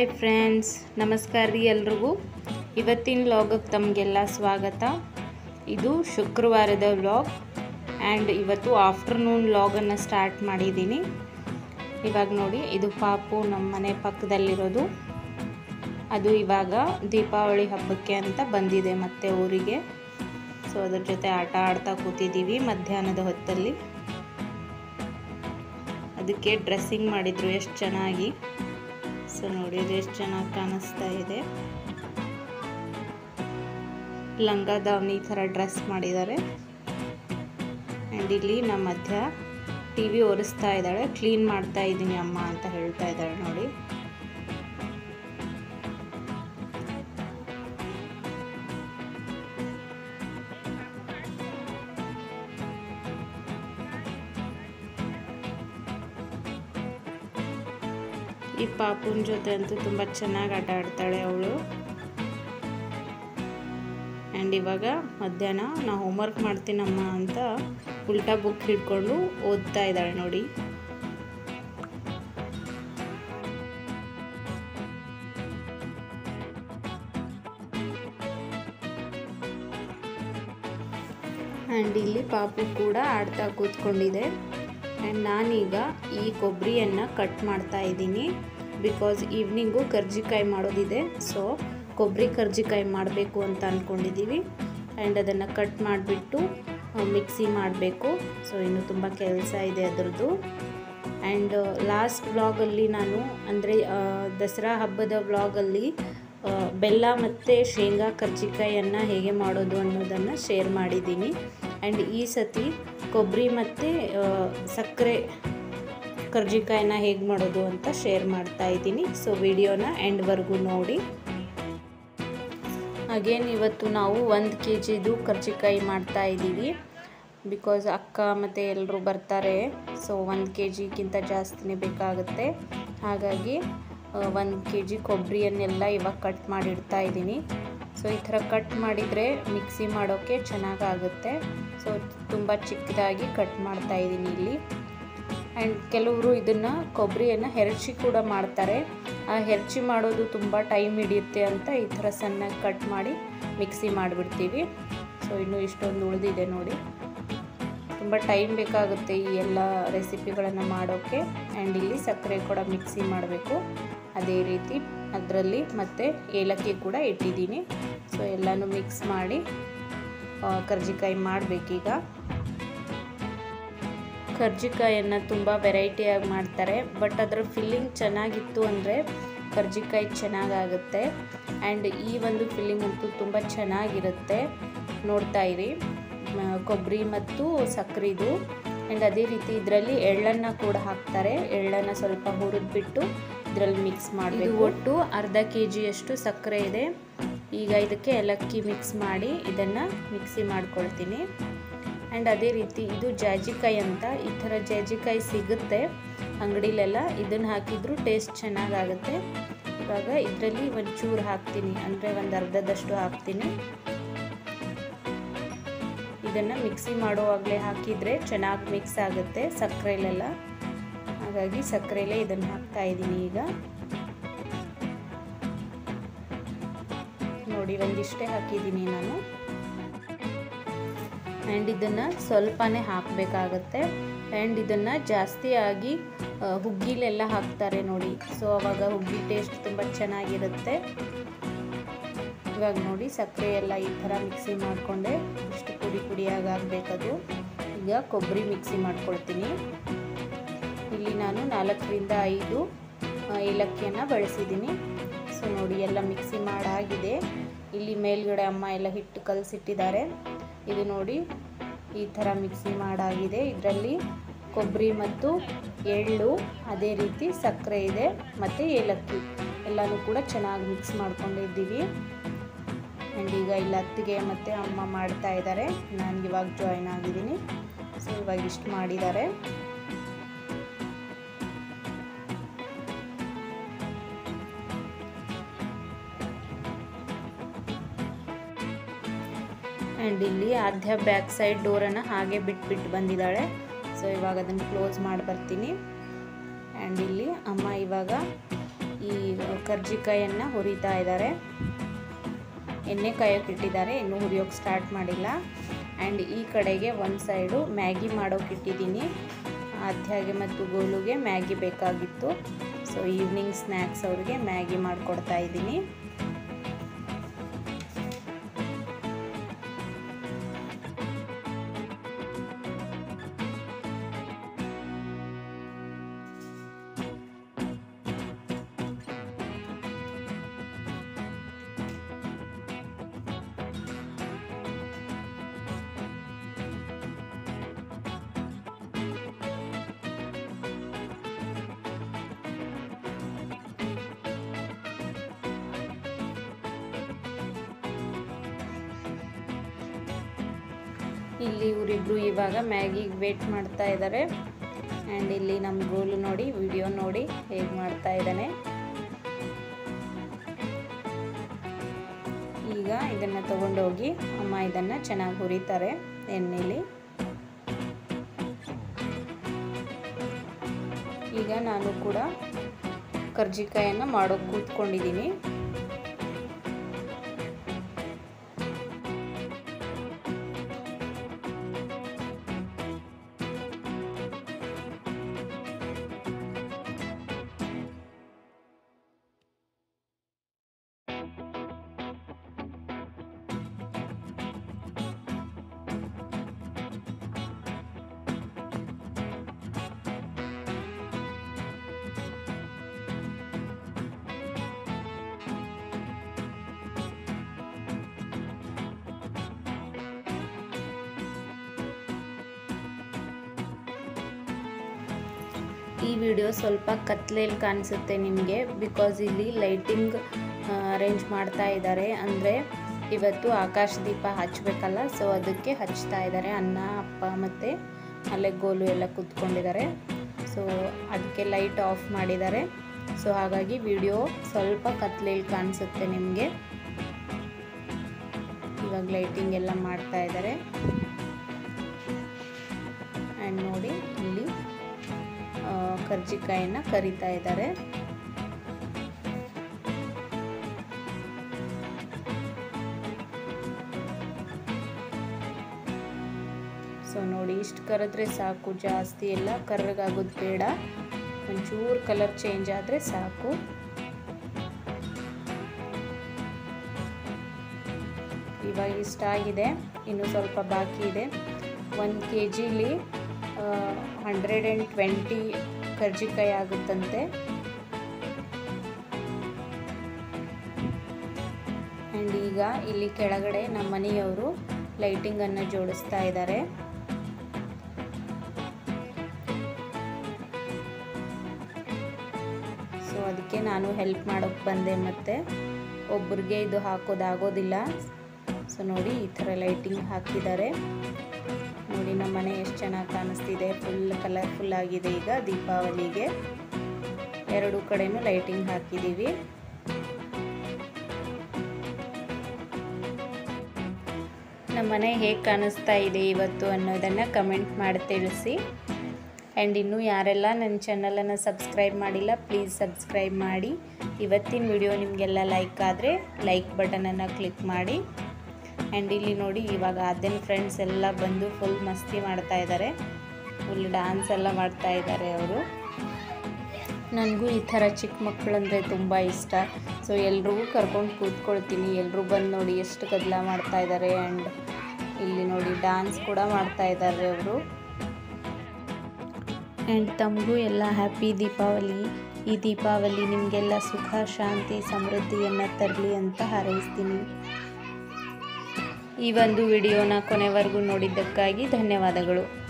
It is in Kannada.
ಹಾಯ್ ಫ್ರೆಂಡ್ಸ್ ನಮಸ್ಕಾರ ರೀ ಎಲ್ರಿಗೂ ಇವತ್ತಿನ ವ್ಲಾಗಕ್ಕೆ ತಮಗೆಲ್ಲ ಸ್ವಾಗತ ಇದು ಶುಕ್ರವಾರದ ವ್ಲಾಗ್ ಆ್ಯಂಡ್ ಇವತ್ತು ಆಫ್ಟರ್ನೂನ್ ವ್ಲಾಗನ್ನು ಸ್ಟಾರ್ಟ್ ಮಾಡಿದ್ದೀನಿ ಇವಾಗ ನೋಡಿ ಇದು ಪಾಪು ನಮ್ಮ ಮನೆ ಪಕ್ಕದಲ್ಲಿರೋದು ಅದು ಇವಾಗ ದೀಪಾವಳಿ ಹಬ್ಬಕ್ಕೆ ಅಂತ ಬಂದಿದೆ ಮತ್ತೆ ಊರಿಗೆ ಸೊ ಅದ್ರ ಜೊತೆ ಆಟ ಆಡ್ತಾ ಕೂತಿದ್ದೀವಿ ಮಧ್ಯಾಹ್ನದ ಹೊತ್ತಲ್ಲಿ ಅದಕ್ಕೆ ಡ್ರೆಸ್ಸಿಂಗ್ ಮಾಡಿದ್ರು ಎಷ್ಟು ಚೆನ್ನಾಗಿ ಸೊ ನೋಡಿ ಇದು ಎಷ್ಟು ಚೆನ್ನಾಗಿ ಕಾಣಿಸ್ತಾ ಇದೆ ಲಂಗ ದಾವಣಿ ಥರ ಡ್ರೆಸ್ ಮಾಡಿದ್ದಾರೆ ಆ್ಯಂಡ್ ಇಲ್ಲಿ ನಮ್ಮ ಮಧ್ಯ ಟಿ ವಿ ಒರೆಸ್ತಾ ಇದ್ದಾಳೆ ಕ್ಲೀನ್ ಮಾಡ್ತಾ ಇದ್ದೀನಿ ಅಮ್ಮ ಅಂತ ಹೇಳ್ತಾ ಇದ್ದಾಳೆ ನೋಡಿ ಈ ಪಾಪುನ ಜೊತೆ ಅಂತೂ ತುಂಬ ಚೆನ್ನಾಗಿ ಆಟ ಆಡ್ತಾಳೆ ಅವಳು ಆ್ಯಂಡ್ ಇವಾಗ ಮಧ್ಯಾಹ್ನ ನಾ ಹೋಮ್ವರ್ಕ್ ಮಾಡ್ತೀನಮ್ಮ ಅಂತ ಉಲ್ಟಾ ಬುಕ್ ಹಿಡ್ಕೊಂಡು ಓದ್ತಾ ಇದ್ದಾಳೆ ನೋಡಿ ಆ್ಯಂಡ್ ಇಲ್ಲಿ ಪಾಪು ಕೂಡ ಆಡ್ತಾ ಕೂತ್ಕೊಂಡಿದೆ ಆ್ಯಂಡ್ ನಾನೀಗ ಈ ಕೊಬ್ಬರಿಯನ್ನು ಕಟ್ ಮಾಡ್ತಾ ಇದ್ದೀನಿ ಬಿಕಾಸ್ ಈವ್ನಿಂಗು ಕರ್ಜಿಕಾಯಿ ಮಾಡೋದಿದೆ ಸೊ ಕೊಬ್ಬರಿ ಕರ್ಜಿಕಾಯಿ ಮಾಡಬೇಕು ಅಂತ ಅಂದ್ಕೊಂಡಿದ್ದೀವಿ ಆ್ಯಂಡ್ ಅದನ್ನು ಕಟ್ ಮಾಡಿಬಿಟ್ಟು ಮಿಕ್ಸಿ ಮಾಡಬೇಕು ಸೊ ಇನ್ನು ತುಂಬ ಕೆಲಸ ಇದೆ ಅದರದ್ದು ಆ್ಯಂಡ್ ಲಾಸ್ಟ್ ವ್ಲಾಗಲ್ಲಿ ನಾನು ಅಂದರೆ ದಸರಾ ಹಬ್ಬದ ವ್ಲಾಗಲ್ಲಿ ಬೆಲ್ಲ ಮತ್ತು ಶೇಂಗಾ ಕರ್ಜಿಕಾಯಿಯನ್ನು ಹೇಗೆ ಮಾಡೋದು ಅನ್ನೋದನ್ನು ಶೇರ್ ಮಾಡಿದ್ದೀನಿ ಆ್ಯಂಡ್ ಈ ಸತಿ ಕೊಬ್ಬರಿ ಮತ್ತು ಸಕ್ಕರೆ ಕರ್ಜಿಕಾಯಿನ ಹೇಗೆ ಮಾಡೋದು ಅಂತ ಶೇರ್ ಮಾಡ್ತಾ ಇದ್ದೀನಿ ಸೊ ವಿಡಿಯೋನ ಎಂಡ್ವರೆಗೂ ನೋಡಿ ಅಗೇನ್ ಇವತ್ತು ನಾವು ಒಂದು ಕೆ ಜಿದು ಕರ್ಜಿಕಾಯಿ ಮಾಡ್ತಾ ಇದ್ದೀವಿ ಬಿಕಾಸ್ ಅಕ್ಕ ಮತ್ತು ಎಲ್ಲರೂ ಬರ್ತಾರೆ ಸೊ ಒಂದು ಕೆ ಜಿಗಿಂತ ಜಾಸ್ತಿನೇ ಬೇಕಾಗುತ್ತೆ ಹಾಗಾಗಿ ಒಂದು ಕೆ ಜಿ ಕೊಬ್ಬರಿಯನ್ನೆಲ್ಲ ಇವಾಗ ಕಟ್ ಮಾಡಿಡ್ತಾ ಇದ್ದೀನಿ ಸೊ ಈ ಥರ ಕಟ್ ಮಾಡಿದರೆ ಮಿಕ್ಸಿ ಮಾಡೋಕ್ಕೆ ಚೆನ್ನಾಗಾಗುತ್ತೆ ಸೊ ತುಂಬ ಚಿಕ್ಕದಾಗಿ ಕಟ್ ಮಾಡ್ತಾ ಇದ್ದೀನಿ ಇಲ್ಲಿ ಆ್ಯಂಡ್ ಕೆಲವರು ಇದನ್ನು ಕೊಬ್ಬರಿಯನ್ನು ಹೆರಚಿ ಕೂಡ ಮಾಡ್ತಾರೆ ಆ ಹೆರಚಿ ಮಾಡೋದು ತುಂಬ ಟೈಮ್ ಹಿಡಿಯುತ್ತೆ ಅಂತ ಈ ಥರ ಸಣ್ಣಗೆ ಕಟ್ ಮಾಡಿ ಮಿಕ್ಸಿ ಮಾಡಿಬಿಡ್ತೀವಿ ಸೊ ಇನ್ನು ಇಷ್ಟೊಂದು ಉಳಿದಿದೆ ನೋಡಿ ತುಂಬ ಟೈಮ್ ಬೇಕಾಗುತ್ತೆ ಈ ಎಲ್ಲ ರೆಸಿಪಿಗಳನ್ನು ಮಾಡೋಕ್ಕೆ ಆ್ಯಂಡ್ ಇಲ್ಲಿ ಸಕ್ಕರೆ ಕೂಡ ಮಿಕ್ಸಿ ಮಾಡಬೇಕು ಅದೇ ರೀತಿ ಅದರಲ್ಲಿ ಮತ್ತು ಏಲಕ್ಕಿ ಕೂಡ ಇಟ್ಟಿದ್ದೀನಿ ಸೊ ಎಲ್ಲನೂ ಮಿಕ್ಸ್ ಮಾಡಿ ಕರ್ಜಿಕಾಯಿ ಮಾಡಬೇಕೀಗ ಕರ್ಜಿಕಾಯನ್ನು ತುಂಬ ವೆರೈಟಿಯಾಗಿ ಮಾಡ್ತಾರೆ ಬಟ್ ಅದರ ಫಿಲ್ಲಿಂಗ್ ಚೆನ್ನಾಗಿತ್ತು ಅಂದರೆ ಕರ್ಜಿಕಾಯಿ ಚೆನ್ನಾಗಾಗುತ್ತೆ ಆ್ಯಂಡ್ ಈ ಒಂದು ಫಿಲ್ಲಿಂಗ್ ಅಂತೂ ತುಂಬ ಚೆನ್ನಾಗಿರುತ್ತೆ ನೋಡ್ತಾ ಇರಿ ಕೊಬ್ಬರಿ ಮತ್ತು ಸಕ್ಕರೆದು ಆ್ಯಂಡ್ ಅದೇ ರೀತಿ ಇದರಲ್ಲಿ ಎಳ್ಳನ್ನು ಕೂಡ ಹಾಕ್ತಾರೆ ಎಳ್ಳನ್ನು ಸ್ವಲ್ಪ ಹುರಿದ್ಬಿಟ್ಟು ಇದರಲ್ಲಿ ಮಿಕ್ಸ್ ಮಾಡಬೇಕು ಒಟ್ಟು ಅರ್ಧ ಕೆ ಜಿಯಷ್ಟು ಸಕ್ಕರೆ ಇದೆ ಈಗ ಇದಕ್ಕೆ ಏಲಕ್ಕಿ ಮಿಕ್ಸ್ ಮಾಡಿ ಇದನ್ನು ಮಿಕ್ಸಿ ಮಾಡ್ಕೊಳ್ತೀನಿ ಆ್ಯಂಡ್ ಅದೇ ರೀತಿ ಇದು ಜಾಜಿಕಾಯಿ ಅಂತ ಈ ಥರ ಜಾಜಿಕಾಯಿ ಸಿಗುತ್ತೆ ಅಂಗಡಿಲೆಲ್ಲ ಇದನ್ನು ಹಾಕಿದರೂ ಟೇಸ್ಟ್ ಚೆನ್ನಾಗಾಗುತ್ತೆ ಇವಾಗ ಇದರಲ್ಲಿ ಒಂಚೂರು ಹಾಕ್ತೀನಿ ಅಂದರೆ ಒಂದು ಅರ್ಧದಷ್ಟು ಹಾಕ್ತೀನಿ ಇದನ್ನು ಮಿಕ್ಸಿ ಮಾಡುವಾಗಲೇ ಹಾಕಿದರೆ ಚೆನ್ನಾಗಿ ಮಿಕ್ಸ್ ಆಗುತ್ತೆ ಸಕ್ಕರೆಲೆಲ್ಲ ಹಾಗಾಗಿ ಸಕ್ಕರೆಲೇ ಇದನ್ನು ಹಾಕ್ತಾ ಇದ್ದೀನಿ ಈಗ ನೋಡಿ ಒಂದಿಷ್ಟೇ ಹಾಕಿದ್ದೀನಿ ನಾನು ಆ್ಯಂಡ್ ಇದನ್ನು ಸ್ವಲ್ಪನೇ ಹಾಕಬೇಕಾಗತ್ತೆ ಆ್ಯಂಡ್ ಇದನ್ನು ಜಾಸ್ತಿ ಆಗಿ ಹುಗ್ಗಿಲೆಲ್ಲ ಹಾಕ್ತಾರೆ ನೋಡಿ ಸೊ ಅವಾಗ ಹುಗ್ಗಿ ಟೇಸ್ಟ್ ತುಂಬ ಚೆನ್ನಾಗಿರುತ್ತೆ ಇವಾಗ ನೋಡಿ ಸಕ್ಕರೆ ಎಲ್ಲ ಈ ಥರ ಮಿಕ್ಸಿ ಮಾಡಿಕೊಂಡೆ ಇಷ್ಟು ಪುಡಿ ಪುಡಿಯಾಗಿ ಆಗಬೇಕದು ಈಗ ಕೊಬ್ಬರಿ ಮಿಕ್ಸಿ ಮಾಡ್ಕೊಳ್ತೀನಿ ಇಲ್ಲಿ ನಾನು ನಾಲ್ಕರಿಂದ ಐದು ಏಲಕ್ಕಿಯನ್ನು ಬಳಸಿದ್ದೀನಿ ಸೊ ನೋಡಿ ಎಲ್ಲ ಮಿಕ್ಸಿ ಮಾಡಾಗಿದೆ ಇಲ್ಲಿ ಮೇಲ್ಗಡೆ ಅಮ್ಮ ಎಲ್ಲ ಹಿಟ್ಟು ಕಲಸಿಟ್ಟಿದ್ದಾರೆ ಇದು ನೋಡಿ ಈ ಥರ ಮಿಕ್ಸಿ ಮಾಡಾಗಿದೆ ಇದರಲ್ಲಿ ಕೊಬ್ಬರಿ ಮತ್ತು ಎಳ್ಳು ಅದೇ ರೀತಿ ಸಕ್ಕರೆ ಇದೆ ಮತ್ತು ಏಲಕ್ಕಿ ಎಲ್ಲನೂ ಕೂಡ ಚೆನ್ನಾಗಿ ಮಿಕ್ಸ್ ಮಾಡ್ಕೊಂಡಿದ್ದೀವಿ ಆ್ಯಂಡ್ ಈಗ ಇಲ್ಲಿ ಅತ್ತಿಗೆ ಮತ್ತು ಅಮ್ಮ ಮಾಡ್ತಾ ಇದ್ದಾರೆ ನಾನು ಇವಾಗ ಜಾಯ್ನ್ ಆಗಿದ್ದೀನಿ ಸೊ ಇವಾಗ ಇಷ್ಟು ಮಾಡಿದ್ದಾರೆ ಆ್ಯಂಡ್ ಇಲ್ಲಿ ಆದ್ಯ ಬ್ಯಾಕ್ ಸೈಡ್ ಡೋರನ್ನು ಹಾಗೆ ಬಿಟ್ಬಿಟ್ಟು ಬಂದಿದ್ದಾಳೆ ಸೊ ಇವಾಗ ಅದನ್ನು ಕ್ಲೋಸ್ ಮಾಡಿ ಬರ್ತೀನಿ ಆ್ಯಂಡ್ ಇಲ್ಲಿ ಅಮ್ಮ ಇವಾಗ ಈ ಕರ್ಜಿಕಾಯನ್ನು ಹುರಿತಾ ಇದ್ದಾರೆ ಎಣ್ಣೆ ಕಾಯೋಕೆ ಇಟ್ಟಿದ್ದಾರೆ ಇನ್ನೂ ಹುರಿಯೋಕೆ ಸ್ಟಾರ್ಟ್ ಮಾಡಿಲ್ಲ ಆ್ಯಂಡ್ ಈ ಕಡೆಗೆ ಒಂದು ಸೈಡು ಮ್ಯಾಗಿ ಮಾಡೋಕೆ ಇಟ್ಟಿದ್ದೀನಿ ಅಧ್ಯಾಗೆ ಮತ್ತು ಗೋಲುಗೆ ಮ್ಯಾಗಿ ಬೇಕಾಗಿತ್ತು ಸೊ ಈವ್ನಿಂಗ್ ಸ್ನ್ಯಾಕ್ಸ್ ಅವ್ರಿಗೆ ಮ್ಯಾಗಿ ಮಾಡಿಕೊಡ್ತಾ ಇದ್ದೀನಿ ಇಲ್ಲಿ ಇವರಿಬ್ರು ಇವಾಗ ಮ್ಯಾಗಿಗೆ ವೇಟ್ ಮಾಡ್ತಾ ಇದ್ದಾರೆ ಆ್ಯಂಡ್ ಇಲ್ಲಿ ನಮ್ಮ ಗೋಲು ನೋಡಿ ವಿಡಿಯೋ ನೋಡಿ ಹೇಗೆ ಮಾಡ್ತಾ ಇದ್ದಾನೆ ಈಗ ಇದನ್ನು ತಗೊಂಡೋಗಿ ಅಮ್ಮ ಇದನ್ನು ಚೆನ್ನಾಗಿ ಹುರಿತಾರೆ ಎಣ್ಣೆಲಿ ಈಗ ನಾನು ಕೂಡ ಕರ್ಜಿಕಾಯನ್ನು ಮಾಡೋಕೆ ಕೂತ್ಕೊಂಡಿದ್ದೀನಿ ಈ ವಿಡಿಯೋ ಸ್ವಲ್ಪ ಕತ್ಲೆಯಲ್ಲಿ ಕಾಣಿಸುತ್ತೆ ನಿಮಗೆ ಬಿಕಾಸ್ ಇಲ್ಲಿ ಲೈಟಿಂಗ್ ಅರೇಂಜ್ ಮಾಡ್ತಾ ಇದ್ದಾರೆ ಅಂದರೆ ಇವತ್ತು ಆಕಾಶ ದೀಪ ಹಚ್ಚಬೇಕಲ್ಲ ಸೊ ಅದಕ್ಕೆ ಹಚ್ತಾ ಇದ್ದಾರೆ ಅನ್ನ ಅಪ್ಪ ಮತ್ತು ಅಲ್ಲೇ ಗೋಲು ಎಲ್ಲ ಕೂತ್ಕೊಂಡಿದ್ದಾರೆ ಸೊ ಅದಕ್ಕೆ ಲೈಟ್ ಆಫ್ ಮಾಡಿದ್ದಾರೆ ಸೊ ಹಾಗಾಗಿ ವಿಡಿಯೋ ಸ್ವಲ್ಪ ಕತ್ಲೆಯಲ್ಲಿ ಕಾಣಿಸುತ್ತೆ ನಿಮಗೆ ಇವಾಗ ಲೈಟಿಂಗ್ ಎಲ್ಲ ಮಾಡ್ತಾ ಇದ್ದಾರೆ ಆ್ಯಂಡ್ ನೋಡಿ ಇಲ್ಲಿ ಕರ್ಜಿಕಾಯಿನ ಕರಿತಾ ಇದ್ದಾರೆ ಸೊ ನೋಡಿ ಇಷ್ಟು ಕರೆದ್ರೆ ಸಾಕು ಜಾಸ್ತಿ ಎಲ್ಲ ಕರ್ರಗಾಗೋದು ಬೇಡ ಒಂಚೂರು ಕಲರ್ ಚೇಂಜ್ ಆದರೆ ಸಾಕು ಇವಾಗ ಇಷ್ಟ ಆಗಿದೆ ಇನ್ನು ಸ್ವಲ್ಪ ಬಾಕಿ ಇದೆ ಒಂದು ಕೆ ಜಿಲಿ ಹಂಡ್ರೆಡ್ ಆ್ಯಂಡ್ ಟ್ವೆಂಟಿ ಕರ್ಜಿಕಾಯಿ ಆಗುತ್ತಂತೆ ಆ್ಯಂಡ್ ಈಗ ಇಲ್ಲಿ ಕೆಳಗಡೆ ನಮ್ಮ ಮನೆಯವರು ಲೈಟಿಂಗನ್ನು ಜೋಡಿಸ್ತಾ ಇದ್ದಾರೆ ಸೊ ಅದಕ್ಕೆ ನಾನು ಹೆಲ್ಪ್ ಮಾಡೋಕ್ಕೆ ಬಂದೆ ಮತ್ತು ಒಬ್ರಿಗೆ ಇದು ಹಾಕೋದಾಗೋದಿಲ್ಲ ಸೊ ನೋಡಿ ಈ ಥರ ಲೈಟಿಂಗ್ ಹಾಕಿದ್ದಾರೆ ನೋಡಿ ನಮ್ಮ ಮನೆ ಎಷ್ಟು ಚೆನ್ನಾಗಿ ಕಾಣಿಸ್ತಿದೆ ಫುಲ್ ಕಲರ್ಫುಲ್ ಆಗಿದೆ ಈಗ ದೀಪಾವಳಿಗೆ ಎರಡು ಕಡೆನೂ ಲೈಟಿಂಗ್ ಹಾಕಿದ್ದೀವಿ ನಮ್ಮ ಮನೆ ಹೇಗೆ ಕಾಣಿಸ್ತಾ ಇದೆ ಇವತ್ತು ಅನ್ನೋದನ್ನು ಕಮೆಂಟ್ ಮಾಡಿ ತಿಳಿಸಿ ಆ್ಯಂಡ್ ಇನ್ನೂ ಯಾರೆಲ್ಲ ನನ್ನ ಚಾನಲನ್ನು ಸಬ್ಸ್ಕ್ರೈಬ್ ಮಾಡಿಲ್ಲ ಪ್ಲೀಸ್ ಸಬ್ಸ್ಕ್ರೈಬ್ ಮಾಡಿ ಇವತ್ತಿನ ವಿಡಿಯೋ ನಿಮಗೆಲ್ಲ ಲೈಕ್ ಆದರೆ ಲೈಕ್ ಬಟನನ್ನು ಕ್ಲಿಕ್ ಮಾಡಿ ಆ್ಯಂಡ್ ಇಲ್ಲಿ ನೋಡಿ ಇವಾಗ ಅದೇನು ಫ್ರೆಂಡ್ಸ್ ಎಲ್ಲ ಬಂದು ಫುಲ್ ಮಸ್ತಿ ಮಾಡ್ತಾ ಇದ್ದಾರೆ ಫುಲ್ ಡ್ಯಾನ್ಸ್ ಎಲ್ಲ ಮಾಡ್ತಾ ಇದ್ದಾರೆ ಅವರು ನನಗೂ ಈ ಥರ ಚಿಕ್ಕ ಮಕ್ಕಳಂದರೆ ತುಂಬ ಇಷ್ಟ ಸೊ ಎಲ್ರಿಗೂ ಕರ್ಕೊಂಡು ಕೂತ್ಕೊಳ್ತೀನಿ ಎಲ್ಲರೂ ಬಂದು ನೋಡಿ ಎಷ್ಟು ಗದ್ದಲ ಮಾಡ್ತಾ ಇದ್ದಾರೆ ಆ್ಯಂಡ್ ಇಲ್ಲಿ ನೋಡಿ ಡ್ಯಾನ್ಸ್ ಕೂಡ ಮಾಡ್ತಾ ಇದ್ದಾರೆ ಅವರು ಆ್ಯಂಡ್ ತಮಗೂ ಎಲ್ಲ ಹ್ಯಾಪಿ ದೀಪಾವಳಿ ಈ ದೀಪಾವಳಿ ನಿಮಗೆಲ್ಲ ಸುಖ ಶಾಂತಿ ಸಮೃದ್ಧಿಯನ್ನು ತರಲಿ ಅಂತ ಹಾರೈಸ್ತೀನಿ ಈ ಒಂದು ವಿಡಿಯೋನ ಕೊನೆವರೆಗೂ ನೋಡಿದ್ದಕ್ಕಾಗಿ ಧನ್ಯವಾದಗಳು